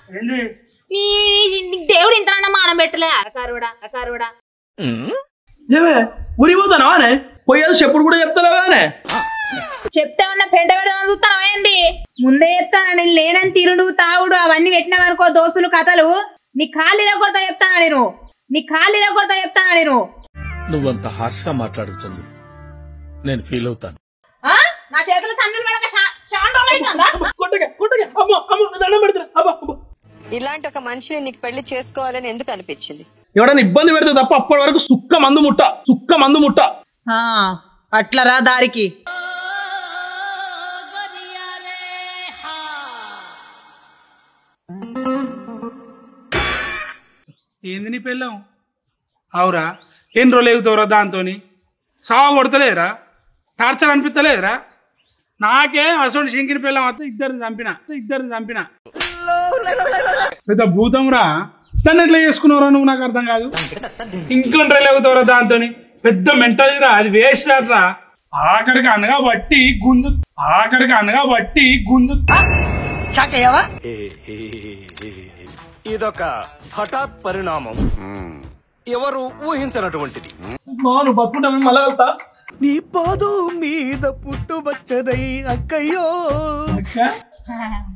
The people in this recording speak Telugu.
ఏంది నీ నీకు దేవుడు ఇంత మానం పెట్టలే అకారుడా అకారుడా ఏమే ఊరి పోతానా అనే పోయేది చెప్పుడు కూడా చెప్తారా అనే చెప్తే ఉన్న పెంట పెడదామని చూస్తాను ఏంది ముందే చెప్తాను నేను లేనని తిరుడు తావుడు అవన్నీ పెట్టినావనుకో దోస్తులు కథలు నీ కాళ్ళు ఇరగొడతా చెప్తాను నేను నీ కాళ్ళు ఇరగొడతా చెప్తాను నేను నువ్వంత హార్ష్గా మాట్లాడుతుంది నేను ఫీల్ అవుతాను ఆ? నా చేతులు తన్నులు పడక షాండోలు అవుతుందా కొట్టగా కొట్టగా అమ్మో అమ్మో నా దండం పెడతా అబ్బా అబ్బా ఇలాంటి ఒక మనిషిని నీకు పెళ్లి చేసుకోవాలని ఎందుకు అనిపించింది ఎవడన్నా ఇబ్బంది పెడితే తప్ప అప్పటి వరకు సుక్క మందు ముట్ట సుక్క మందు ముట్ట ఆ, అట్లరా దారికి ఏంది నీ పెళ్ళాం అవురా ఎన్ని రోజులు ఎగుతావురా దాంతోని సావ కొడతలేదురా టార్చర్ అనిపించలేదురా నాకే అసలు శంకిని పిల్లం వస్తే ఇద్దరిని చంపిన ఇద్దరిని చంపిన పెద్ద భూతంరా దాన్ని ఎట్లా చేసుకున్నావురా నువ్వు నాకు అర్థం కాదు ఇంకొన్ని రోజులు ఎగుతావురా దాంతోని పెద్ద మెంటల్రా అది వేస్ట్ రా ఆఖరికి అనగా బట్టి గుంజు ఆఖరికి అనగా బట్టి గుంజు ఇదొక హఠాత్ పరిణామం ఎవరు ఊహించినటువంటిది మా నువ్వు బతుకుంటావు మళ్ళా వెళ్తా నీ పాదం మీద పుట్టుబచ్చదై అక్కయ్యో అక్క